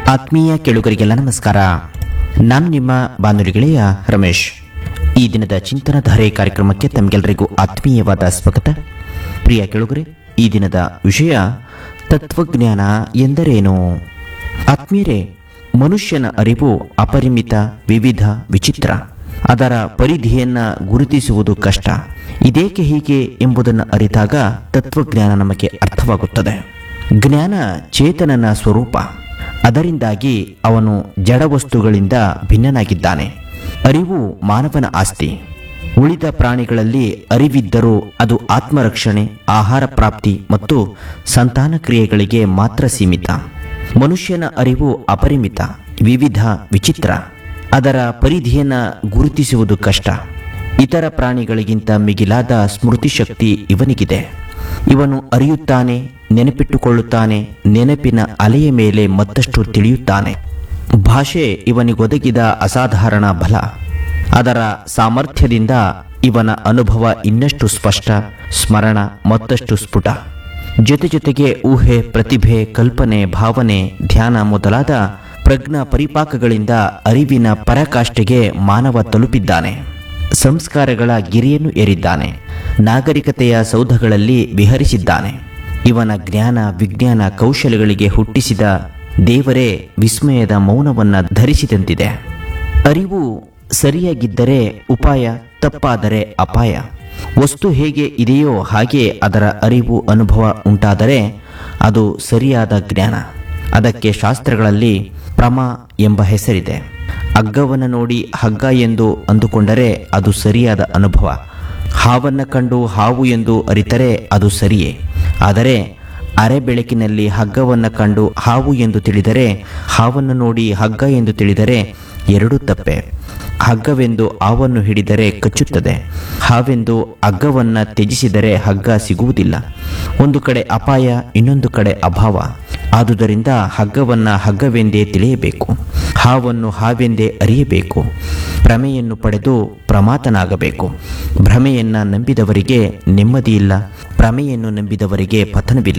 ಆತ್ಮೀಯ ಕೇಳುಗರಿಗೆಲ್ಲ ನಮಸ್ಕಾರ ನಾನು ನಿಮ್ಮ ಬಾನುಲಿ ಗೆಳೆಯ ರಮೇಶ್ ಈ ದಿನದ ಚಿಂತನಧಾರೆ ಕಾರ್ಯಕ್ರಮಕ್ಕೆ ತಮಗೆಲ್ಲರಿಗೂ ಆತ್ಮೀಯವಾದ ಸ್ವಾಗತ ಪ್ರಿಯ ಕೇಳುಗರೆ ಈ ದಿನದ ವಿಷಯ ತತ್ವಜ್ಞಾನ ಎಂದರೇನು ಆತ್ಮೀಯರೇ ಮನುಷ್ಯನ ಅರಿವು ಅಪರಿಮಿತ ವಿವಿಧ ವಿಚಿತ್ರ ಅದರ ಪರಿಧಿಯನ್ನ ಗುರುತಿಸುವುದು ಕಷ್ಟ ಇದೇಕೆ ಹೀಗೆ ಎಂಬುದನ್ನು ಅರಿತಾಗ ತತ್ವಜ್ಞಾನ ನಮಗೆ ಅರ್ಥವಾಗುತ್ತದೆ ಜ್ಞಾನ ಚೇತನನ ಸ್ವರೂಪ ಅದರಿಂದಾಗಿ ಅವನು ಜಡವಸ್ತುಗಳಿಂದ ಭಿನ್ನನಾಗಿದ್ದಾನೆ ಅರಿವು ಮಾನವನ ಆಸ್ತಿ ಉಳಿದ ಪ್ರಾಣಿಗಳಲ್ಲಿ ಅರಿವಿದ್ದರೂ ಅದು ಆತ್ಮರಕ್ಷಣೆ ಆಹಾರ ಪ್ರಾಪ್ತಿ ಮತ್ತು ಸಂತಾನ ಕ್ರಿಯೆಗಳಿಗೆ ಮಾತ್ರ ಸೀಮಿತ ಮನುಷ್ಯನ ಅರಿವು ಅಪರಿಮಿತ ವಿವಿಧ ವಿಚಿತ್ರ ಅದರ ಪರಿಧಿಯನ್ನು ಗುರುತಿಸುವುದು ಕಷ್ಟ ಇತರ ಪ್ರಾಣಿಗಳಿಗಿಂತ ಮಿಗಿಲಾದ ಸ್ಮೃತಿ ಶಕ್ತಿ ಇವನಿಗಿದೆ ಇವನು ಅರಿಯುತ್ತಾನೆ ನೆನಪಿಟ್ಟುಕೊಳ್ಳುತ್ತಾನೆ ನೆನಪಿನ ಅಲೆಯ ಮೇಲೆ ಮತ್ತಷ್ಟು ತಿಳಿಯುತ್ತಾನೆ ಭಾಷೆ ಇವನಿಗೊದಗಿದ ಅಸಾಧಾರಣ ಬಲ ಅದರ ಸಾಮರ್ಥ್ಯದಿಂದ ಇವನ ಅನುಭವ ಇನ್ನಷ್ಟು ಸ್ಪಷ್ಟ ಸ್ಮರಣ ಮತ್ತಷ್ಟು ಸ್ಫುಟ ಜೊತೆ ಜೊತೆಗೆ ಊಹೆ ಪ್ರತಿಭೆ ಕಲ್ಪನೆ ಭಾವನೆ ಧ್ಯಾನ ಮೊದಲಾದ ಪ್ರಜ್ಞಾ ಪರಿಪಾಕಗಳಿಂದ ಅರಿವಿನ ಪರಾಕಾಷ್ಠೆಗೆ ಮಾನವ ತಲುಪಿದ್ದಾನೆ ಸಂಸ್ಕಾರಗಳ ಗಿರಿಯನ್ನು ಏರಿದ್ದಾನೆ ನಾಗರಿಕತೆಯ ಸೌಧಗಳಲ್ಲಿ ವಿಹರಿಸಿದ್ದಾನೆ ಇವನ ಜ್ಞಾನ ವಿಜ್ಞಾನ ಕೌಶಲ್ಯಗಳಿಗೆ ಹುಟ್ಟಿಸಿದ ದೇವರೇ ವಿಸ್ಮಯದ ಮೌನವನ್ನ ಧರಿಸಿದಂತಿದೆ ಅರಿವು ಸರಿಯಾಗಿದ್ದರೆ ಉಪಾಯ ತಪ್ಪಾದರೆ ಅಪಾಯ ವಸ್ತು ಹೇಗೆ ಇದೆಯೋ ಹಾಗೆ ಅದರ ಅರಿವು ಅನುಭವ ಉಂಟಾದರೆ ಅದು ಸರಿಯಾದ ಜ್ಞಾನ ಅದಕ್ಕೆ ಶಾಸ್ತ್ರಗಳಲ್ಲಿ ಪ್ರಮ ಎಂಬ ಹೆಸರಿದೆ ಹಗ್ಗವನ್ನು ನೋಡಿ ಹಗ್ಗ ಎಂದು ಅಂದುಕೊಂಡರೆ ಅದು ಸರಿಯಾದ ಅನುಭವ ಹಾವನ್ನು ಕಂಡು ಹಾವು ಎಂದು ಅರಿತರೆ ಅದು ಸರಿಯೇ ಆದರೆ ಅರೆ ಬೆಳಕಿನಲ್ಲಿ ಹಗ್ಗವನ್ನು ಕಂಡು ಹಾವು ಎಂದು ತಿಳಿದರೆ ಹಾವನ್ನು ನೋಡಿ ಹಗ್ಗ ಎಂದು ತಿಳಿದರೆ ಎರಡೂ ತಪ್ಪೆ ಹಗ್ಗವೆಂದು ಹಾವನ್ನು ಹಿಡಿದರೆ ಕಚ್ಚುತ್ತದೆ ಹಾವೆಂದು ಹಗ್ಗವನ್ನು ತ್ಯಜಿಸಿದರೆ ಹಗ್ಗ ಸಿಗುವುದಿಲ್ಲ ಒಂದು ಕಡೆ ಅಪಾಯ ಇನ್ನೊಂದು ಕಡೆ ಅಭಾವ ಆದುದರಿಂದ ಹಗ್ಗವನ್ನು ಹಗ್ಗವೆಂದೇ ತಿಳಿಯಬೇಕು ಹಾವನ್ನು ಹಾವೆಂದೇ ಅರಿಯಬೇಕು ಭ್ರಮೆಯನ್ನು ಪಡೆದು ಪ್ರಮಾತನಾಗಬೇಕು ಭ್ರಮೆಯನ್ನು ನಂಬಿದವರಿಗೆ ನೆಮ್ಮದಿಯಿಲ್ಲ ಭ್ರಮೆಯನ್ನು ನಂಬಿದವರಿಗೆ ಪತನವಿಲ್ಲ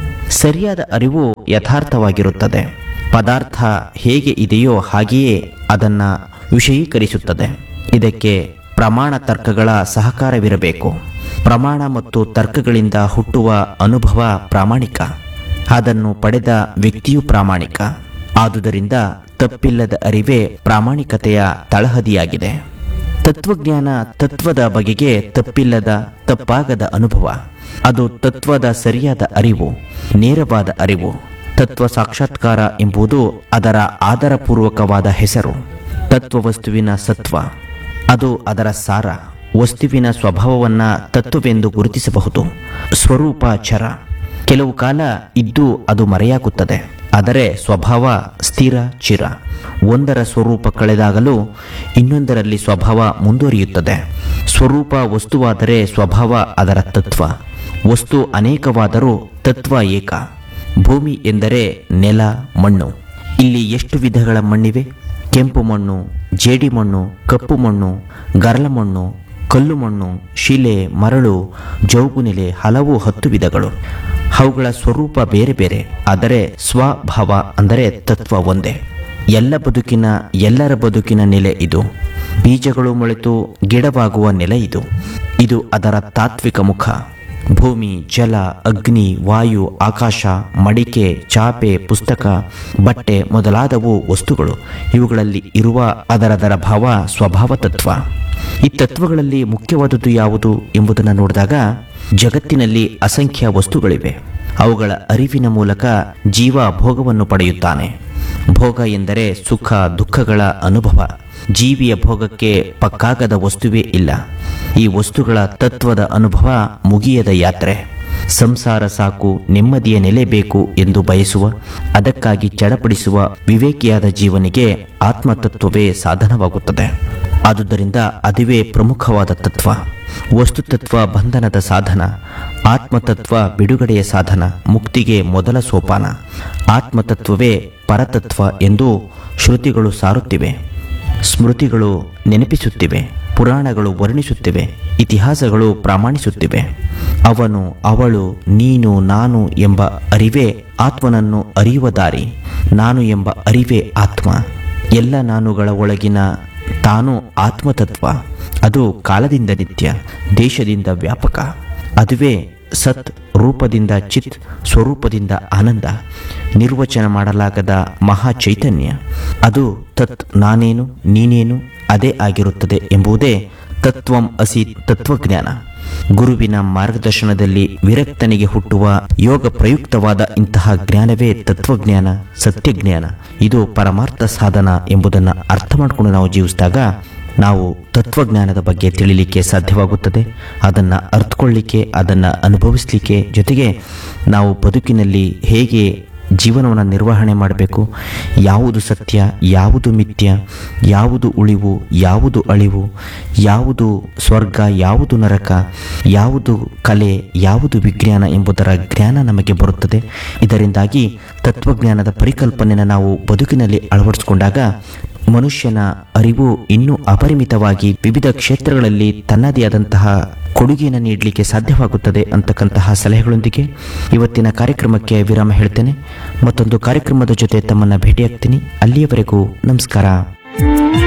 ಸರಿಯಾದ ಅರಿವು ಯಥಾರ್ಥವಾಗಿರುತ್ತದೆ ಪದಾರ್ಥ ಹೇಗೆ ಇದೆಯೋ ಹಾಗೆಯೇ ಅದನ್ನು ವಿಷಯೀಕರಿಸುತ್ತದೆ ಇದಕ್ಕೆ ಪ್ರಮಾಣ ತರ್ಕಗಳ ಸಹಕಾರವಿರಬೇಕು ಪ್ರಮಾಣ ಮತ್ತು ತರ್ಕಗಳಿಂದ ಹುಟ್ಟುವ ಅನುಭವ ಪ್ರಾಮಾಣಿಕ ಅದನ್ನು ಪಡೆದ ವ್ಯಕ್ತಿಯು ಪ್ರಾಮಾಣಿಕ ಆದುದರಿಂದ ತಪ್ಪಿಲ್ಲದ ಅರಿವೇ ಪ್ರಾಮಾಣಿಕತೆಯ ತಳಹದಿಯಾಗಿದೆ ತತ್ವಜ್ಞಾನ ತತ್ವದ ಬಗೆಗೆ ತಪ್ಪಿಲ್ಲದ ತಪ್ಪಾಗದ ಅನುಭವ ಅದು ತತ್ವದ ಸರಿಯಾದ ಅರಿವು ನೇರವಾದ ಅರಿವು ತತ್ವ ಸಾಕ್ಷಾತ್ಕಾರ ಎಂಬುದು ಅದರ ಆಧಾರಪೂರ್ವಕವಾದ ಹೆಸರು ತತ್ವವಸ್ತುವಿನ ಸತ್ವ ಅದು ಅದರ ಸಾರ ವಸ್ತುವಿನ ಸ್ವಭಾವವನ್ನ ತತ್ವವೆಂದು ಗುರುತಿಸಬಹುದು ಸ್ವರೂಪ ಚರ ಕೆಲವು ಕಾಲ ಇದ್ದು ಅದು ಮರೆಯಾಗುತ್ತದೆ ಆದರೆ ಸ್ವಭಾವ ಸ್ಥಿರ ಚಿರ ಒಂದರ ಸ್ವರೂಪ ಕಳೆದಾಗಲೂ ಇನ್ನೊಂದರಲ್ಲಿ ಸ್ವಭಾವ ಮುಂದುವರಿಯುತ್ತದೆ ಸ್ವರೂಪ ವಸ್ತುವಾದರೆ ಸ್ವಭಾವ ಅದರ ತತ್ವ ವಸ್ತು ಅನೇಕವಾದರೂ ತತ್ವ ಏಕ ಭೂಮಿ ಎಂದರೆ ನೆಲ ಮಣ್ಣು ಇಲ್ಲಿ ಎಷ್ಟು ವಿಧಗಳ ಮಣ್ಣಿವೆ ಕೆಂಪು ಮಣ್ಣು ಜೇಡಿ ಮಣ್ಣು ಕಪ್ಪು ಮಣ್ಣು ಗರಲ ಮಣ್ಣು ಕಲ್ಲು ಮಣ್ಣು ಶಿಲೆ ಮರಳು ಜೌಗುನೆಲೆ ಹಲವು ಹತ್ತು ವಿಧಗಳು ಅವುಗಳ ಸ್ವರೂಪ ಬೇರೆ ಬೇರೆ ಆದರೆ ಸ್ವಭಾವ ಅಂದರೆ ತತ್ವ ಒಂದೇ ಎಲ್ಲ ಬದುಕಿನ ಎಲ್ಲರ ಬದುಕಿನ ನೆಲೆ ಇದು ಬೀಜಗಳು ಮೊಳೆತು ಗಿಡವಾಗುವ ನೆಲೆ ಇದು ಇದು ಅದರ ತಾತ್ವಿಕ ಮುಖ ಭೂಮಿ ಜಲ ಅಗ್ನಿ ವಾಯು ಆಕಾಶ ಮಡಿಕೆ ಚಾಪೆ ಪುಸ್ತಕ ಬಟ್ಟೆ ಮೊದಲಾದವು ವಸ್ತುಗಳು ಇವುಗಳಲ್ಲಿ ಇರುವ ಅದರದರ ಭಾವ ಸ್ವಭಾವ ತತ್ವ ಈ ತತ್ವಗಳಲ್ಲಿ ಮುಖ್ಯವಾದುದು ಯಾವುದು ಎಂಬುದನ್ನು ನೋಡಿದಾಗ ಜಗತ್ತಿನಲ್ಲಿ ಅಸಂಖ್ಯ ವಸ್ತುಗಳಿವೆ ಅವುಗಳ ಅರಿವಿನ ಮೂಲಕ ಜೀವ ಭೋಗವನ್ನು ಪಡೆಯುತ್ತಾನೆ ಭೋಗ ಎಂದರೆ ಸುಖ ದುಃಖಗಳ ಅನುಭವ ಜೀವಿಯ ಭೋಗಕ್ಕೆ ಪಕ್ಕಾಗದ ವಸ್ತುವೇ ಇಲ್ಲ ಈ ವಸ್ತುಗಳ ತತ್ವದ ಅನುಭವ ಮುಗಿಯದ ಯಾತ್ರೆ ಸಂಸಾರ ಸಾಕು ನೆಮ್ಮದಿಯ ನೆಲೆ ಬೇಕು ಎಂದು ಬಯಸುವ ಅದಕ್ಕಾಗಿ ಚಡಪಡಿಸುವ ವಿವೇಕಿಯಾದ ಜೀವನಿಗೆ ಆತ್ಮತತ್ವವೇ ಸಾಧನವಾಗುತ್ತದೆ ಆದುದರಿಂದ ಅದುವೇ ಪ್ರಮುಖವಾದ ತತ್ವ ವಸ್ತುತತ್ವ ಬಂಧನದ ಸಾಧನ ಆತ್ಮತತ್ವ ಬಿಡುಗಡೆಯ ಸಾಧನ ಮುಕ್ತಿಗೆ ಮೊದಲ ಸೋಪಾನ ಆತ್ಮತತ್ವವೇ ಪರತತ್ವ ಎಂದು ಶ್ರುತಿಗಳು ಸಾರುತ್ತಿವೆ ಸ್ಮೃತಿಗಳು ನೆನಪಿಸುತ್ತಿವೆ ಪುರಾಣಗಳು ವರ್ಣಿಸುತ್ತಿವೆ ಇತಿಹಾಸಗಳು ಪ್ರಾಮಾಣಿಸುತ್ತಿವೆ ಅವನು ಅವಳು ನೀನು ನಾನು ಎಂಬ ಅರಿವೇ ಆತ್ಮನನ್ನು ಅರಿಯುವ ದಾರಿ ನಾನು ಎಂಬ ಅರಿವೇ ಆತ್ಮ ಎಲ್ಲ ನಾನುಗಳ ಒಳಗಿನ ತಾನು ಆತ್ಮತತ್ವ ಅದು ಕಾಲದಿಂದ ನಿತ್ಯ ದೇಶದಿಂದ ವ್ಯಾಪಕ ಅದುವೇ ಸತ್ ರೂಪದಿಂದ ಚಿತ್ ಸ್ವರೂಪದಿಂದ ಆನಂದ ನಿರ್ವಚನ ಮಾಡಲಾಗದ ಮಹಾ ಚೈತನ್ಯ ಅದು ತತ್ ನಾನೇನು ನೀನೇನು ಅದೇ ಆಗಿರುತ್ತದೆ ಎಂಬುದೇ ತತ್ವಂ ಅಸಿ ತತ್ವಜ್ಞಾನ ಗುರುವಿನ ಮಾರ್ಗದರ್ಶನದಲ್ಲಿ ವಿರಕ್ತನಿಗೆ ಹುಟ್ಟುವ ಯೋಗ ಪ್ರಯುಕ್ತವಾದ ಇಂತಹ ಜ್ಞಾನವೇ ತತ್ವಜ್ಞಾನ ಸತ್ಯಜ್ಞಾನ ಇದು ಪರಮಾರ್ಥ ಸಾಧನ ಎಂಬುದನ್ನು ಅರ್ಥ ಮಾಡಿಕೊಂಡು ನಾವು ಜೀವಿಸಿದಾಗ ನಾವು ತತ್ವಜ್ಞಾನದ ಬಗ್ಗೆ ತಿಳಿಲಿಕ್ಕೆ ಸಾಧ್ಯವಾಗುತ್ತದೆ ಅದನ್ನು ಅರ್ಥಕೊಳ್ಳಿಕ್ಕೆ ಅದನ್ನು ಅನುಭವಿಸಲಿಕ್ಕೆ ಜೊತೆಗೆ ನಾವು ಬದುಕಿನಲ್ಲಿ ಹೇಗೆ ಜೀವನವನ್ನು ನಿರ್ವಹಣೆ ಮಾಡಬೇಕು ಯಾವುದು ಸತ್ಯ ಯಾವುದು ಮಿಥ್ಯ ಯಾವುದು ಉಳಿವು ಯಾವುದು ಅಳಿವು ಯಾವುದು ಸ್ವರ್ಗ ಯಾವುದು ನರಕ ಯಾವುದು ಕಲೆ ಯಾವುದು ವಿಜ್ಞಾನ ಎಂಬುದರ ಜ್ಞಾನ ನಮಗೆ ಬರುತ್ತದೆ ಇದರಿಂದಾಗಿ ತತ್ವಜ್ಞಾನದ ಪರಿಕಲ್ಪನೆಯನ್ನು ನಾವು ಬದುಕಿನಲ್ಲಿ ಅಳವಡಿಸಿಕೊಂಡಾಗ ಮನುಷ್ಯನ ಅರಿವು ಇನ್ನೂ ಅಪರಿಮಿತವಾಗಿ ವಿವಿಧ ಕ್ಷೇತ್ರಗಳಲ್ಲಿ ತನ್ನದೇ ಆದಂತಹ ಕೊಡುಗೆಯನ್ನು ನೀಡಲಿಕ್ಕೆ ಸಾಧ್ಯವಾಗುತ್ತದೆ ಅಂತಕ್ಕಂತಹ ಸಲಹೆಗಳೊಂದಿಗೆ ಇವತ್ತಿನ ಕಾರ್ಯಕ್ರಮಕ್ಕೆ ವಿರಾಮ ಹೇಳ್ತೇನೆ ಮತ್ತೊಂದು ಕಾರ್ಯಕ್ರಮದ ಜೊತೆ ತಮ್ಮನ್ನು ಭೇಟಿಯಾಗ್ತೀನಿ ಅಲ್ಲಿಯವರೆಗೂ ನಮಸ್ಕಾರ